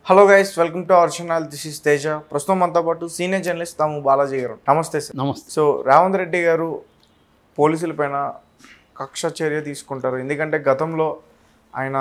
Hello guys welcome to our channel this is Teja ప్రస్తుతం మనతో పాటు సీనియర్ జర్నలిస్ట్ తాము బాలాజీ గారు నమస్తే సార్ నమస్తే సో రేవంత్ రెడ్డి గారు పోలీసులపైన కక్ష చర్య తీసుకుంటారు ఎందుకంటే గతంలో ఆయన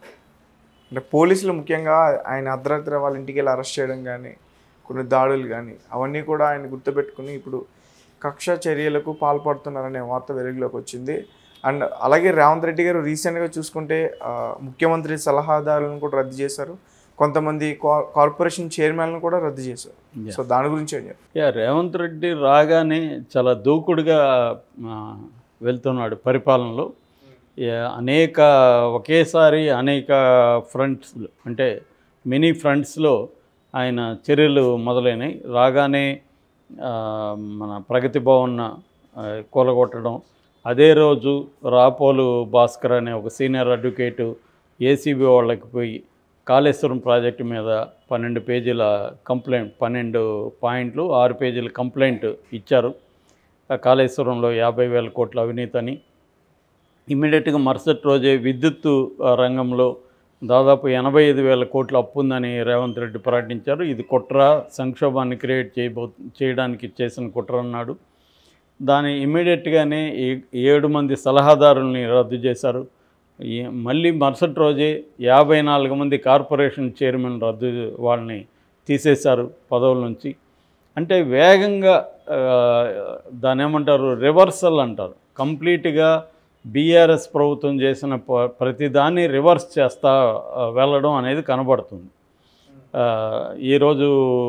అంటే పోలీసులు ముఖ్యంగా ఆయన అర్ధరాత్రి వాళ్ళ ఇంటికి వెళ్ళి అరెస్ట్ చేయడం కానీ కొన్ని దాడులు కానీ అవన్నీ కూడా ఆయన గుర్తుపెట్టుకుని ఇప్పుడు కక్ష చర్యలకు పాల్పడుతున్నారనే వార్త వెలుగులోకి వచ్చింది అండ్ అలాగే రేవంత్ రెడ్డి గారు రీసెంట్గా చూసుకుంటే ఆ, ముఖ్యమంత్రి సలహాదారులను కూడా రద్దు చేశారు కొంతమంది కా- కార్పొరేషన్ చైర్మన్లను కూడా రద్దు చేశారు Yeah. సో దాని గురించి ఏం చెప్తారు? యా రేవంత్ రెడ్డి రాగానే చాలా దూకుడుగా ఆ, వెళ్తున్నాడు పరిపాలనలో యా, అనేక ఒకేసారి అనేక ఫ్రంట్స్ అంటే మినీ ఫ్రంట్స్లో ఆయన చర్యలు మొదలైనవి రాగానే ఆ, మన ప్రగతి భవన్ ఆ, కూలగొట్టడం అదే రోజు రాపోలు భాస్కర్ అనే ఒక సీనియర్ అడ్వకేటు ఏసీబీ వాళ్ళకి పోయి కాళేశ్వరం ప్రాజెక్టు మీద పన్నెండు పేజీల కంప్లైంట్ పన్నెండు పాయింట్లు ఆరు పేజీల కంప్లైంట్ ఇచ్చారు ఆ కాళేశ్వరంలో యాభై వేల కోట్ల అవినీతి అని ఇమ్మీడియట్గా మరుసటి రోజే విద్యుత్తు ఆ, రంగంలో దాదాపు ఎనభై ఐదు వేల కోట్ల అప్పు ఉందని రేవంత్ రెడ్డి ప్రకటించారు ఇది కుట్ర సంక్షోభాన్ని క్రియేట్ చేయబో చేయడానికి చేసిన కుట్ర అన్నాడు దాని ఇమ్మీడియట్గానే ఏ- ఏడు మంది సలహాదారుల్ని రద్దు చేశారు ఈ- మళ్ళీ మరుసటి రోజే యాభై నాలుగు మంది కార్పొరేషన్ చైర్మన్ రద్దు వాళ్ళని తీసేశారు పదవుల నుంచి అంటే వేగంగా ఆ, దాని ఏమంటారు రివర్సల్ అంటారు కంప్లీట్గా బీఆర్ఎస్ ప్రభుత్వం చేసిన ప- ప్రతిదాన్ని రివర్స్ చేస్తా ఆ, వెళ్ళడం అనేది కనబడుతుంది ఆ, ఈరోజు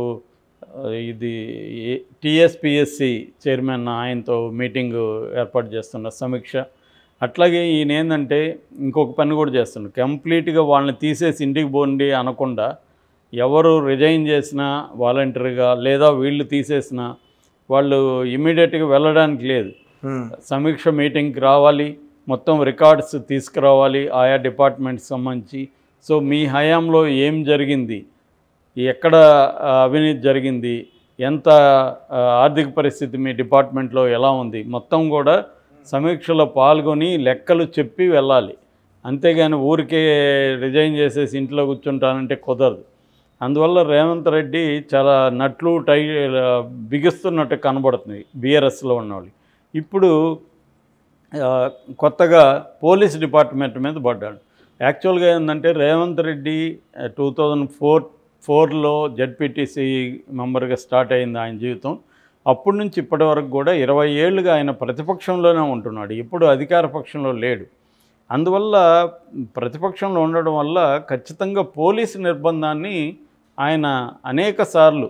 ఆ, ఇది టిఎస్పిఎస్సి చైర్మన్ ఆయనతో మీటింగ్ ఏర్పాటు చేస్తున్న సమీక్ష అట్లాగే ఈయన ఏంటంటే ఇంకొక పని కూడా చేస్తున్నాడు కంప్లీట్గా వాళ్ళని తీసేసి ఇంటికి పోండి అనకుండా ఎవరు రిజైన్ చేసినా వాలంటరీగా లేదా వీళ్ళు తీసేసినా వాళ్ళు ఇమీడియట్గా వెళ్ళడానికి లేదు Hmm. సమీక్ష మీటింగ్కి రావాలి మొత్తం రికార్డ్స్ తీసుకురావాలి ఆయా డిపార్ట్మెంట్స్ సంబంధించి సో మీ హయాంలో ఏం జరిగింది ఎక్కడ ఆ, అవినీతి జరిగింది ఎంత ఆ, ఆర్థిక పరిస్థితి మీ డిపార్ట్మెంట్లో ఎలా ఉంది మొత్తం కూడా సమీక్షలో పాల్గొని లెక్కలు చెప్పి వెళ్ళాలి అంతేగాని ఊరికే రిజైన్ చేసేసి ఇంట్లో కూర్చుంటానంటే కుదరదు అందువల్ల రేవంత్ రెడ్డి చాలా నట్లు టై బిగిస్తున్నట్టు కనబడుతుంది బీఆర్ఎస్లో ఉన్నవాళ్ళు ఇప్పుడు ఆ, కొత్తగా పోలీస్ డిపార్ట్మెంట్ మీద పడ్డాడు యాక్చువల్గా ఏంటంటే Revanth Reddy two thousand four ఫోర్లో జడ్పీటీసీ మెంబర్గా స్టార్ట్ అయింది ఆయన జీవితం అప్పటి నుంచి ఇప్పటి వరకు కూడా ఇరవై ఏళ్ళుగా ఆయన ప్రతిపక్షంలోనే ఉంటున్నాడు ఇప్పుడు అధికార పక్షంలో లేడు అందువల్ల ప్రతిపక్షంలో ఉండడం వల్ల ఖచ్చితంగా పోలీసు నిర్బంధాన్ని ఆయన అనేక సార్లు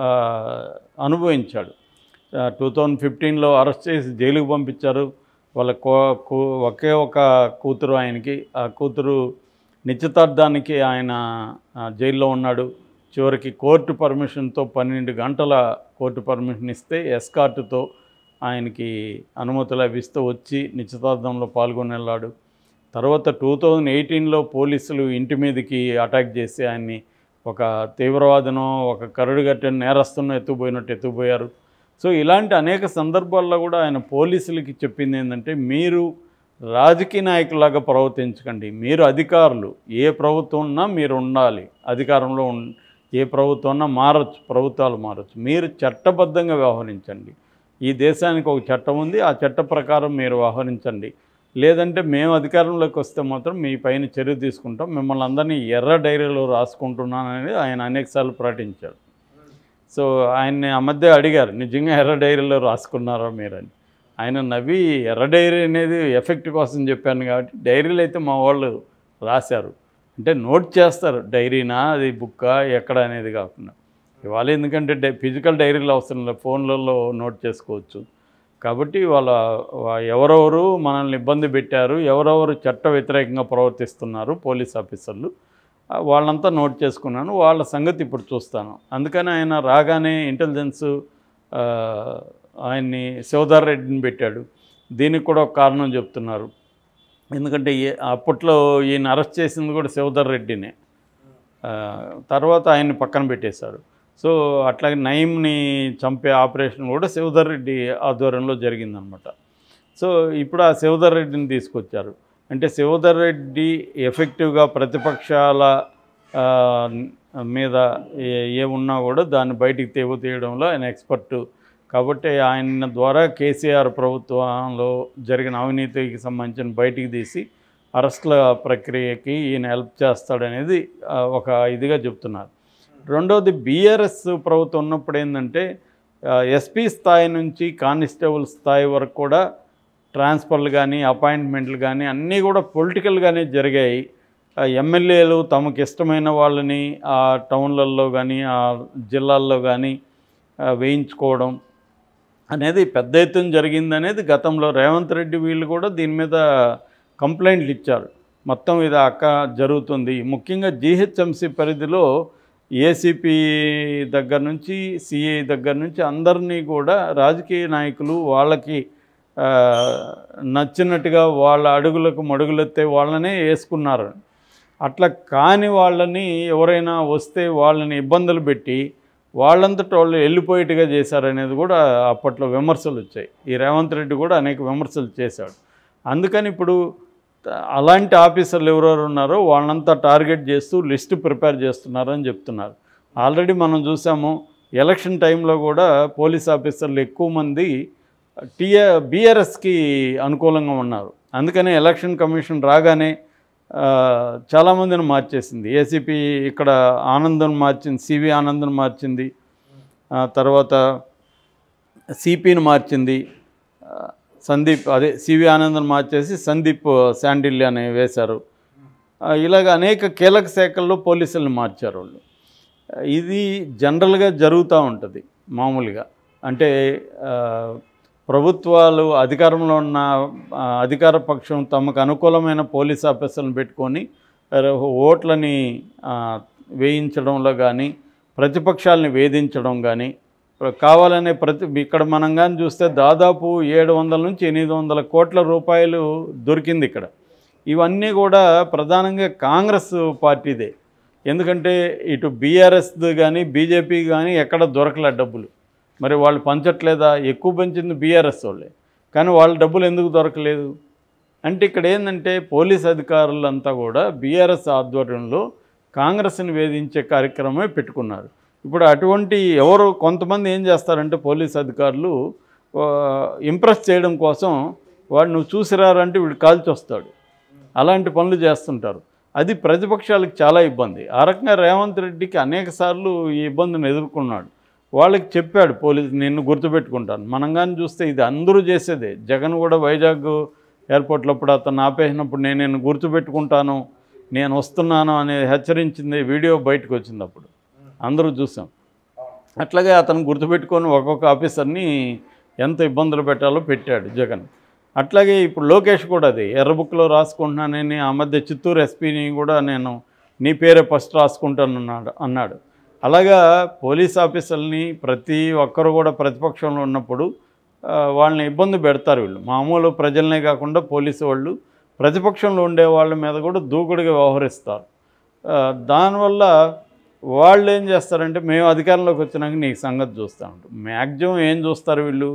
అనుభవించాడు టూ థౌజండ్ ఫిఫ్టీన్లో అరెస్ట్ చేసి జైలుకు పంపించారు వాళ్ళ కో కూ- ఒకే ఒక కూతురు ఆయనకి ఆ కూతురు నిశ్చితార్థానికి ఆయన ఆ, జైల్లో ఉన్నాడు చివరికి కోర్టు పర్మిషన్తో పన్నెండు గంటల కోర్టు పర్మిషన్ ఇస్తే ఎస్కార్టుతో ఆయనకి అనుమతులు లభిస్తూ వచ్చి నిశ్చితార్థంలో పాల్గొని వెళ్ళాడు తర్వాత టూ థౌజండ్ ఎయిటీన్లో పోలీసులు ఇంటి మీదకి అటాక్ చేసి ఆయన్ని ఒక తీవ్రవాదనో ఒక కరడుగట్టిన నేరస్తున్నో ఎత్తుకుపోయినట్టు ఎత్తుకుపోయారు సో ఇలాంటి అనేక సందర్భాల్లో కూడా ఆయన పోలీసులకి చెప్పింది ఏంటంటే మీరు రాజకీయ నాయకులాగా ప్రవర్తించకండి మీరు అధికారులు ఏ ప్రభుత్వం ఉన్నా మీరు ఉండాలి అధికారంలో ఉన్ ఏ ప్రభుత్వం ఉన్నా మారచ్చు ప్రభుత్వాలు మారచ్చు మీరు చట్టబద్ధంగా వ్యవహరించండి ఈ దేశానికి ఒక చట్టం ఉంది ఆ చట్ట ప్రకారం మీరు వ్యవహరించండి లేదంటే మేము అధికారంలోకి వస్తే మాత్రం మీ పైన చర్య తీసుకుంటాం మిమ్మల్ని అందరినీ ఎర్ర డైరీలో రాసుకుంటున్నానని ఆయన అనేకసార్లు ప్రకటించాడు సో ఆయన్ని ఆ మధ్య అడిగారు నిజంగా ఎర్ర డైరీలో రాసుకున్నారా మీరని ఆయన నవ్వి ఎర్ర డైరీ అనేది ఎఫెక్ట్ కోసం చెప్పాను కాబట్టి డైరీలు అయితే మా వాళ్ళు రాశారు అంటే నోట్ చేస్తారు డైరీనా అది బుక్కా ఎక్కడ అనేది కాకుండా ఇవాళ ఎందుకంటే డై ఫిజికల్ డైరీలు అవసరం లేదు ఫోన్లలో నోట్ చేసుకోవచ్చు కాబట్టి వాళ్ళ వా- ఎవరెవరు మనల్ని ఇబ్బంది పెట్టారు ఎవరెవరు చట్ట వ్యతిరేకంగా ప్రవర్తిస్తున్నారు పోలీస్ ఆఫీసర్లు ఆ, వాళ్ళంతా నోట్ చేసుకున్నాను వాళ్ళ సంగతి ఇప్పుడు చూస్తాను అందుకని ఆయన రాగానే ఇంటెలిజెన్స్ ఆ, ఆయన్ని శివధర్ రెడ్డిని పెట్టాడు దీనికి కూడా ఒక కారణం చెప్తున్నారు ఎందుకంటే ఈ- అప్పట్లో ఈయన అరెస్ట్ చేసింది కూడా శివధర్ రెడ్డినే ఆ, తర్వాత ఆయన్ని పక్కన పెట్టేశారు సో అట్లాగే నయీంని చంపే ఆపరేషన్ కూడా శివధర్ రెడ్డి ఆధ్వర్యంలో జరిగిందనమాట సో ఇప్పుడు ఆ శివధర్ రెడ్డిని తీసుకొచ్చారు అంటే శివధర్ రెడ్డి ఎఫెక్టివ్గా ప్రతిపక్షాల ఆ, మీద ఏ- ఏ ఉన్నా కూడా దాన్ని బయటికి తెగు తీయడంలో ఆయన ఎక్స్పర్టు కాబట్టి ఆయన ద్వారా కేసీఆర్ ప్రభుత్వంలో జరిగిన అవినీతికి సంబంధించిన బయటికి తీసి అరెస్టుల ప్రక్రియకి ఈయన హెల్ప్ చేస్తాడనేది ఆ, ఒక ఇదిగా చెప్తున్నారు రెండోది బీఆర్ఎస్ ప్రభుత్వం ఉన్నప్పుడు ఏంటంటే ఎస్పీ స్థాయి నుంచి కానిస్టేబుల్ స్థాయి వరకు కూడా ట్రాన్స్ఫర్లు కానీ అపాయింట్మెంట్లు కానీ అన్నీ కూడా పొలిటికల్గానే జరిగాయి ఆ ఎమ్మెల్యేలు తమకు ఇష్టమైన వాళ్ళని ఆ టౌన్లలో కానీ ఆ జిల్లాల్లో కానీ ఆ, వేయించుకోవడం అనేది పెద్ద ఎత్తున జరిగిందనేది గతంలో రేవంత్ రెడ్డి వీళ్ళు కూడా దీని మీద కంప్లైంట్లు ఇచ్చారు మొత్తం ఇది అక్క జరుగుతుంది ముఖ్యంగా జీహెచ్ఎంసీ పరిధిలో ఏసీపీ దగ్గర నుంచి సిఐ దగ్గర నుంచి అందరినీ కూడా రాజకీయ నాయకులు వాళ్ళకి ఆ, నచ్చినట్టుగా వాళ్ళ అడుగులకు మడుగులెత్తే వాళ్ళనే వేసుకున్నారు అట్లా కాని వాళ్ళని ఎవరైనా వస్తే వాళ్ళని ఇబ్బందులు పెట్టి వాళ్ళంతట వాళ్ళు వెళ్ళిపోయేట్టుగా చేశారనేది కూడా అప్పట్లో విమర్శలు వచ్చాయి ఈ రేవంత్ రెడ్డి కూడా అనేక విమర్శలు చేశాడు అందుకని ఇప్పుడు త- అలాంటి ఆఫీసర్లు ఎవరెవరు ఉన్నారో వాళ్ళంతా టార్గెట్ చేస్తూ లిస్ట్ ప్రిపేర్ చేస్తున్నారని చెప్తున్నారు ఆల్రెడీ మనం చూసాము ఎలక్షన్ టైంలో కూడా పోలీస్ ఆఫీసర్లు ఎక్కువ మంది టీఆర్ బీఆర్ఎస్కి అనుకూలంగా ఉన్నారు అందుకనే ఎలక్షన్ కమిషన్ రాగానే ఆ, చాలామందిని మార్చేసింది ఏసీపీ ఇక్కడ ఆనందం మార్చింది సివి ఆనందం మార్చింది ఆ, తర్వాత సిపిని మార్చింది ఆ, సందీప్ అదే సివి ఆనందం మార్చేసి సందీప్ శాండిల్య అని వేశారు ఆ, ఇలాగ అనేక కీలక శాఖల్లో పోలీసులను మార్చారు వాళ్ళు ఆ, ఇది జనరల్గా జరుగుతూ ఉంటుంది మామూలుగా అంటే ఆ, ప్రభుత్వాలు అధికారంలో ఉన్న ఆ, అధికార పక్షం తమకు అనుకూలమైన పోలీస్ ఆఫీసర్లను పెట్టుకొని ఆ, ఓట్లని ఆ, వేయించడంలో కానీ ప్రతిపక్షాలని వేధించడం కానీ కావాలనే ప్రతి ఇక్కడ మనం కానీ చూస్తే దాదాపు ఏడు వందల నుంచి ఎనిమిది వందల కోట్ల రూపాయలు దొరికింది ఇక్కడ ఇవన్నీ కూడా ప్రధానంగా కాంగ్రెస్ పార్టీదే ఎందుకంటే ఇటు బీఆర్ఎస్ కానీ బీజేపీ కానీ ఎక్కడ దొరకలే డబ్బులు మరి వాళ్ళు పంచట్లేదా ఎక్కువ పంచింది బీఆర్ఎస్ వాళ్ళే కానీ వాళ్ళ డబ్బులు ఎందుకు దొరకలేదు అంటే ఇక్కడ ఏంటంటే పోలీస్ అధికారులంతా కూడా బీఆర్ఎస్ ఆధ్వర్యంలో కాంగ్రెస్ని వేధించే కార్యక్రమమే పెట్టుకున్నారు ఇప్పుడు అటువంటి ఎవరు కొంతమంది ఏం చేస్తారంటే పోలీస్ అధికారులు ఆ, ఇంప్రెస్ చేయడం కోసం వాడు నువ్వు చూసిరారంటే వీడు కాల్చి వస్తాడు అలాంటి పనులు చేస్తుంటారు అది ప్రతిపక్షాలకు చాలా ఇబ్బంది ఆ రకంగా రేవంత్ రెడ్డికి అనేక సార్లు ఈ ఇబ్బందిని ఎదుర్కొన్నాడు వాళ్ళకి చెప్పాడు పోలీసు నిన్ను గుర్తుపెట్టుకుంటాను మనం కానీ చూస్తే ఇది అందరూ చేసేదే జగన్ కూడా వైజాగ్ ఎయిర్పోర్ట్లో అప్పుడు అతను ఆపేసినప్పుడు నేను నిన్ను గుర్తుపెట్టుకుంటాను నేను వస్తున్నాను అని హెచ్చరించింది వీడియో బయటకు వచ్చింది అప్పుడు అందరూ చూసాం అట్లాగే అతను గుర్తుపెట్టుకొని ఒక్కొక్క ఆఫీసర్ని ఎంత ఇబ్బందులు పెట్టాలో పెట్టాడు జగన్ అట్లాగే ఇప్పుడు లోకేష్ కూడా అది ఎర్ర బుక్లో రాసుకుంటున్నానని ఆ మధ్య చిత్తూరు ఎస్పీని కూడా నేను నీ పేరే ఫస్ట్ రాసుకుంటానన్నాడు అన్నాడు అలాగా పోలీస్ ఆఫీసర్ని ప్రతి ఒక్కరు కూడా ప్రతిపక్షంలో ఉన్నప్పుడు ఆ, వాళ్ళని ఇబ్బంది పెడతారు వీళ్ళు మామూలు ప్రజలనే కాకుండా పోలీసు వాళ్ళు ప్రతిపక్షంలో ఉండే వాళ్ళ మీద కూడా దూకుడుగా వ్యవహరిస్తారు ఆ, దానివల్ల వాళ్ళు ఏం చేస్తారంటే మేము అధికారంలోకి వచ్చినాక నీకు సంగతి చూస్తూ ఉంటాం మ్యాక్సిమం ఏం చూస్తారు వీళ్ళు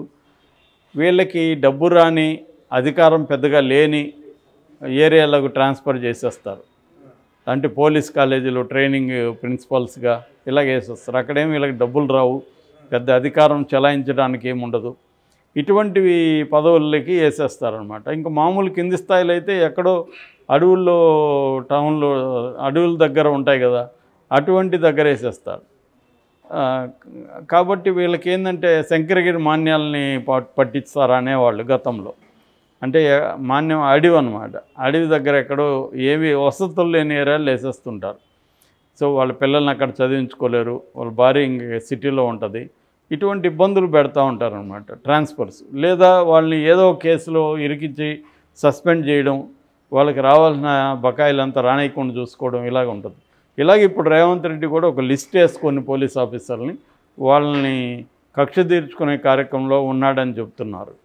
వీళ్ళకి డబ్బు రాని అధికారం పెద్దగా లేని ఏరియాలకు ట్రాన్స్ఫర్ చేసేస్తారు అంటే పోలీస్ కాలేజీలో ట్రైనింగ్ ప్రిన్సిపల్స్గా ఇలాగ వేసేస్తారు అక్కడేం వీళ్ళకి డబ్బులు రావు పెద్ద అధికారం చెలాయించడానికి ఏముండదు ఇటువంటివి పదవులకి వేసేస్తారనమాట ఇంకా మామూలు కింది స్థాయిలో అయితే ఎక్కడో అడవుల్లో టౌన్లో అడవుల దగ్గర ఉంటాయి కదా అటువంటి దగ్గర వేసేస్తారు ఆ, కాబట్టి వీళ్ళకి ఏంటంటే శంకరగిరి మాన్యాలని పట్- పట్టిస్తారా అనేవాళ్ళు గతంలో అంటే మాన్యం అడవి అనమాట అడవి దగ్గర ఎక్కడో ఏవి వసతులు లేని ఏరియాలు వేసేస్తుంటారు సో వాళ్ళ పిల్లల్ని అక్కడ చదివించుకోలేరు వాళ్ళ భార్య ఇంక సిటీలో ఉంటుంది ఇటువంటి ఇబ్బందులు పెడతా ఉంటారనమాట ట్రాన్స్ఫర్స్ లేదా వాళ్ళని ఏదో ఒక కేసులో ఇరికించి సస్పెండ్ చేయడం వాళ్ళకి రావాల్సిన బకాయిలంతా రానియకుండా చూసుకోవడం ఇలాగ ఉంటుంది ఇలాగ ఇప్పుడు రేవంత్ రెడ్డి కూడా ఒక లిస్ట్ వేసుకొని పోలీస్ ఆఫీసర్ని వాళ్ళని కక్ష తీర్చుకునే కార్యక్రమంలో ఉన్నాడని చెప్తున్నారు